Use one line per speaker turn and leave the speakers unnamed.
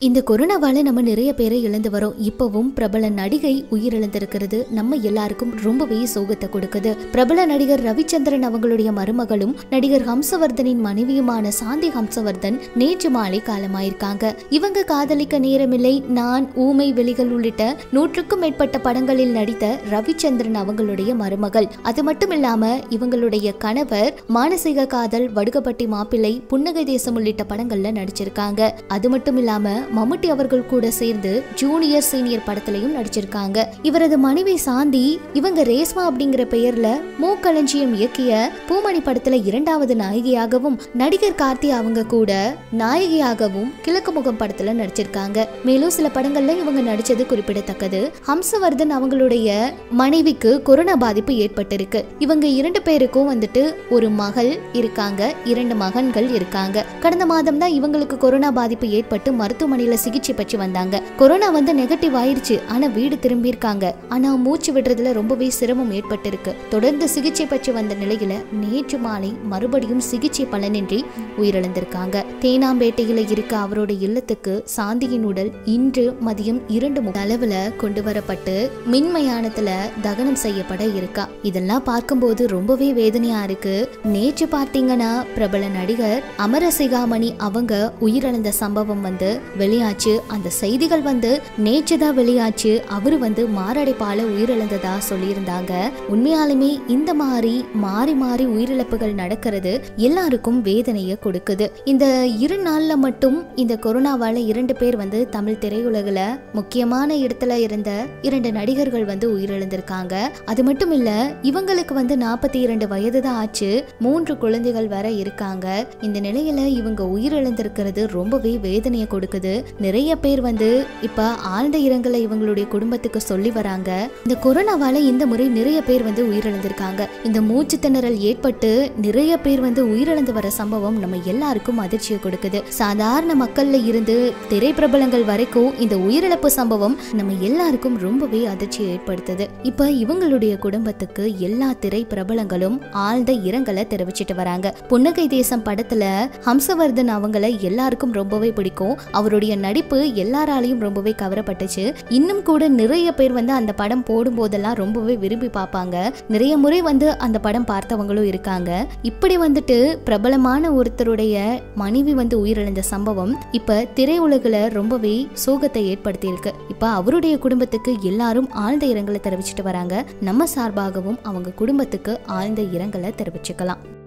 இந்த கொரோனாவால நம்ம நிறைய பேரை இழந்து வரோம் இப்பவும் பிரபல நடிகை உயிரிழந்திருக்கிறது நம்ம எல்லாருக்கும் ரொம்பவே சோகத்தை கொடுக்குது பிரபல நடிகர் ரவிச்சந்திரன் அவங்களுடைய மருமகளும் நடிகர் ஹம்சவர்தனின் மனைவியுமான சாந்தி ஹம்சவர்தன் நேற்று மாலை காலமாயிருக்காங்க இவங்க காதலிக்க நேரமில்லை நான் ஊமை வெளிகள் உள்ளிட்ட நூற்றுக்கும் மேற்பட்ட படங்களில் நடித்த ரவிச்சந்திரன் அவங்களுடைய மருமகள் அது மட்டும் இல்லாம இவங்களுடைய கணவர் மானசீக காதல் வடுகப்பட்டி மாப்பிள்ளை புன்னகை தேசம் உள்ளிட்ட படங்கள்ல நடிச்சிருக்காங்க அது மட்டும் இல்லாம மம்முட்டி அவர்கள் கூட சேர்ந்து ஜூனியர் சீனியர் படத்திலையும் நடிச்சிருக்காங்க இவரது மனைவி சாந்தி இவங்க ரேஸ்மா அப்படிங்கிற பெயர்ல மூக்களஞ்சியம் இயக்கிய பூமணி படத்துல இரண்டாவது நாயகியாகவும் நடிகர் கார்த்தி அவங்க கூட நாயகியாகவும் கிழக்கு முகம் படத்துல நடிச்சிருக்காங்க மேலும் சில படங்கள்ல இவங்க நடிச்சது குறிப்பிடத்தக்கது ஹம்சவர்தன் அவங்களுடைய மனைவிக்கு கொரோனா பாதிப்பு ஏற்பட்டிருக்கு இவங்க இரண்டு பேருக்கும் வந்துட்டு ஒரு மகள் இருக்காங்க இரண்டு மகன்கள் இருக்காங்க கடந்த மாதம் தான் இவங்களுக்கு கொரோனா பாதிப்பு ஏற்பட்டு மருத்துவமனையில சிகிச்சை பெற்று வந்தாங்க கொரோனா வந்து நெகட்டிவ் ஆயிருச்சு ஆனா வீடு திரும்பியிருக்காங்க ஆனா மூச்சு விடுறதுல ரொம்பவே சிரமம் ஏற்பட்டிருக்கு தொடர்ந்து சிகிச்சை பெற்று வந்த நிலையில நேற்று மாலை மறுபடியும் சிகிச்சை பலனின்றி உயிரிழந்திருக்காங்க தேனாம்பேட்டையில இருக்க அவரோட இல்லத்துக்கு சாந்தியின் உடல் இன்று மதியம் இரண்டு மு- அளவுல கொண்டு வரப்பட்டு மின்மயானத்துல தகனம் செய்யப்பட இருக்கா இதெல்லாம் பார்க்கும்போது ரொம்பவே வேதனையா இருக்கு நேற்று பார்த்தீங்கன்னா பிரபல நடிகர் அமரசிகாமணி அவங்க உயிரிழந்த சம்பவம் வந்து வெளியாச்சு அந்த செய்திகள் வந்து நேற்று தான் வெளியாச்சு அவரு வந்து மாரடைப்பால உயிரிழந்ததா சொல்லியிருந்தாங்க உண்மையாலுமே இந்த மாதிரி மாறி மாறி உயிரிழப்புகள் நடக்கிறது எல்லாருக்கும் வேதனையை கொடுக்குது இந்த இரு நாள்ல மட்டும் இந்த கொரோனாவால இரண்டு பேர் வந்து தமிழ் திரையுலகில் முக்கியமான இடத்துல இருந்த இரண்டு நடிகர்கள் வந்து உயிரிழந்திருக்காங்க அது மட்டும் இல்ல இவங்களுக்கு வந்து நாற்பத்தி இரண்டு வயது தான் ஆச்சு மூன்று குழந்தைகள் வர இருக்காங்க இந்த நிலையில இவங்க உயிரிழந்திருக்கிறது ரொம்பவே வேதனையை கொடுக்குது நிறைய பேர் வந்து இப்ப ஆழ்ந்த இரங்கலை இவங்களுடைய குடும்பத்துக்கு சொல்லி வராங்க இந்த கொரோனாவால இந்த முறை நிறைய பேர் வந்து உயிரிழந்திருக்காங்க இந்த மூச்சு திணறல் ஏற்பட்டு நிறைய பேர் வந்து உயிரிழந்து வர சம்பவம் நம்ம எல்லாருக்கும் அதிர்ச்சியை கொடுக்குது சாதாரண மக்கள்ல இருந்து திரைப்பிரபலங்கள் வரைக்கும் இந்த உயிரிழப்பு சம்பவம் நம்ம எல்லாருக்கும் ரொம்பவே அதிர்ச்சியை ஏற்படுத்துது இப்ப இவங்களுடைய குடும்பத்துக்கு எல்லா திரை பிரபலங்களும் ஆழ்ந்த இரங்கலை தெரிவிச்சிட்டு வராங்க புன்னகை தேசம் படத்துல ஹம்சவர்தன் அவங்கள எல்லாருக்கும் ரொம்பவே பிடிக்கும் அவருடைய நடிப்பு எல்லாராலையும் ரொம்பவே கவரப்பட்டுச்சு இன்னும் கூட நிறைய பேர் வந்து அந்த படம் போடும் போதெல்லாம் ரொம்பவே விரும்பி பார்ப்பாங்க நிறைய முறை வந்து அந்த படம் பார்த்தவங்களும் இருக்காங்க இப்படி வந்துட்டு பிரபலமான ஒருத்தருடைய மனைவி வந்து உயிரிழந்த சம்பவம் இப்ப திரையுலகில் ரொம்பவே சோகத்தை ஏற்படுத்தி இருக்கு இப்ப அவருடைய குடும்பத்துக்கு எல்லாரும் ஆழ்ந்த இரங்கலை தெரிவிச்சிட்டு வராங்க நம்ம சார்பாகவும் அவங்க குடும்பத்துக்கு ஆழ்ந்த இரங்கலை தெரிவிச்சுக்கலாம்